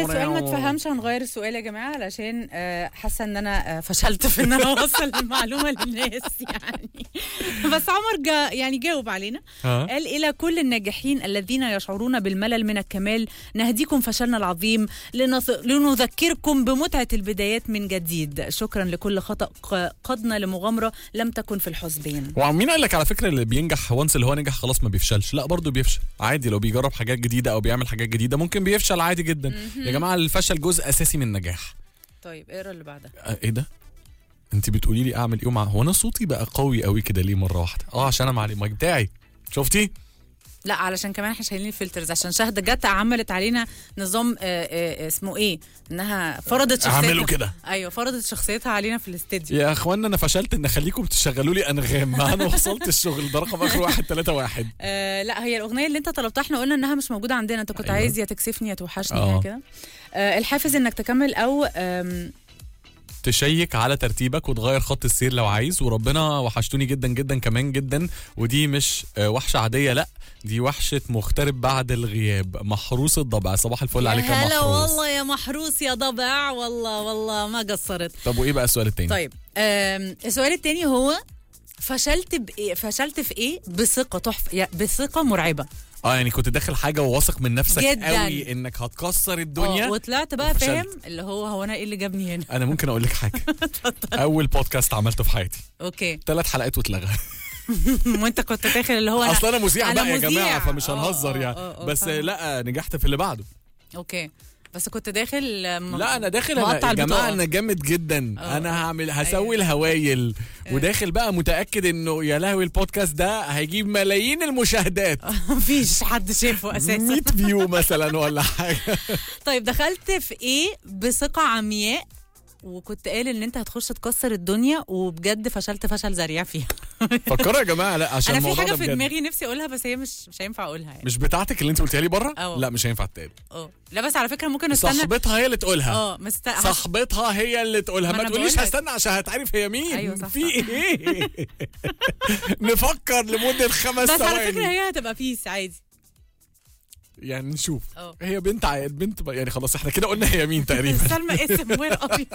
السؤال ما تفهمش هنغير السؤال يا جماعه علشان آه، حاسه ان انا آه، فشلت في ان انا اوصل المعلومه للناس يعني بس عمر جا يعني جاوب علينا ها؟ قال الى كل الناجحين الذين يشعرون بالملل من الكمال نهديكم فشلنا العظيم لنث- لنذكركم بمتعه البدايات من جديد شكرا لكل خطا ق- قدنا لمغامره لم تكن في الحسبان ومين قال لك على فكره اللي بينجح وانس اللي هو نجح خلاص ما بيفشلش لا برضه بيفشل عادي لو بيجرب حاجات جديده او بيعمل حاجات جديده ممكن بيفشل عادي جدا يا جماعه الفشل جزء اساسي من النجاح طيب اقرا اللي بعدها أه، ايه ده انت بتقولي لي اعمل ايه مع هو انا صوتي بقى قوي قوي كده ليه مره واحده اه عشان انا مع المايك بتاعي شفتي لا علشان كمان احنا شايلين الفلترز عشان شهد جت عملت علينا نظام آه، آه، اسمه ايه انها فرضت شخصيتها اعملوا كده. ايوه فرضت شخصيتها علينا في الاستديو يا اخوانا انا فشلت ان اخليكم تشغلوا لي انغام ما انا وصلت الشغل ده رقم اخر واحد ثلاثة واحد آه لا هي الاغنيه اللي انت طلبتها احنا قلنا انها مش موجوده عندنا انت كنت أيوة. عايز يا تكسفني يا توحشني آه. حاجة كده آه الحافز انك تكمل او آم، تشيك على ترتيبك وتغير خط السير لو عايز وربنا وحشتوني جدا جدا كمان جدا ودي مش آه، وحشه عاديه لا دي وحشه مغترب بعد الغياب محروس الضبع صباح الفل عليك يا يا هلا محروس والله يا محروس يا ضبع والله والله ما قصرت طب وايه بقى السؤال التاني طيب آم، السؤال التاني هو فشلت بإيه فشلت في ايه بثقه تحفه يا- بثقه مرعبه اه يعني كنت داخل حاجه وواثق من نفسك جداً. قوي انك هتكسر اه الدنيا وطلعت بقى وفشلت. فاهم اللي هو هو انا ايه اللي جابني هنا انا ممكن اقول لك حاجه اول بودكاست عملته في حياتي اوكي ثلاث حلقات واتلغى وانت كنت داخل اللي هو أنا اصل انا مذيع أنا بقى يا مذيع. جماعه فمش آه، هنهزر آه، يعني آه، آه، بس فاهمة. لا نجحت في اللي بعده اوكي بس كنت داخل آم، لا انا داخل انا مقطع يا جماعه البطاقة. انا جامد جدا آه. انا هعمل هسوي أيوة. الهوايل وداخل بقى متاكد انه يا لهوي البودكاست ده هيجيب ملايين المشاهدات مفيش حد شافه اساسا 100 فيو مثلا ولا حاجه طيب دخلت في ايه بثقه عمياء وكنت قال ان انت هتخش تكسر الدنيا وبجد فشلت فشل ذريع فيها فكروا يا جماعه لا عشان انا في الموضوع حاجه ده في بجد دماغي نفسي اقولها بس هي مش مش هينفع اقولها يعني مش بتاعتك اللي انت قلتيها لي بره أه. لا مش هينفع تتقال اه لا بس على فكره ممكن استنى صاحبتها هي اللي تقولها اه مست... صاحبتها هي اللي تقولها ما ما أنا تقوليش بقولك. هستنى عشان هتعرف هي مين أيوة صح، في صح. ايه نفكر لمده خمس بس على فكره ثواني هي هتبقى بيس عادي يعني نشوف اه. هي بنت ع- بنت ب- يعني خلاص احنا كده قلنا هي مين تقريبا سلمى اسم وير ابيض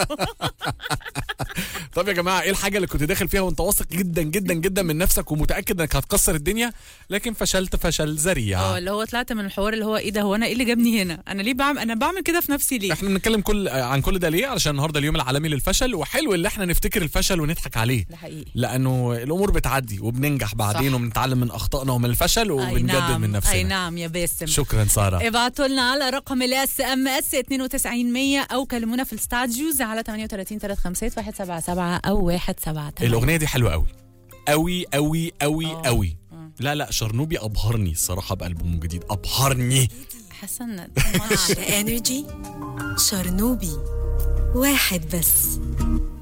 طب يا جماعه ايه الحاجه اللي كنت داخل فيها وانت واثق جدا جدا جدا من نفسك ومتاكد انك هتكسر الدنيا لكن فشلت فشل ذريع اه اللي هو طلعت من الحوار اللي هو ايه ده هو انا ايه اللي جابني هنا انا ليه بعمل انا بعمل كده في نفسي ليه احنا بنتكلم كل عن كل ده ليه علشان النهارده اليوم العالمي للفشل وحلو اللي احنا نفتكر الفشل ونضحك عليه ده حقيقي لانه الامور بتعدي وبننجح بعدين صح. وبنتعلم من اخطائنا ومن الفشل أي وبنجدد نعم. من نفسنا اي نعم يا باسم شكرا ساره ابعتوا لنا على رقم الاس ام اس 92100 او كلمونا في الاستاديوز على 38 35 177 او 178 الاغنيه دي حلوه قوي قوي قوي قوي اه. قوي لا لا شرنوبي ابهرني الصراحه بالبومه جديد ابهرني حاسه ان انرجي شرنوبي واحد بس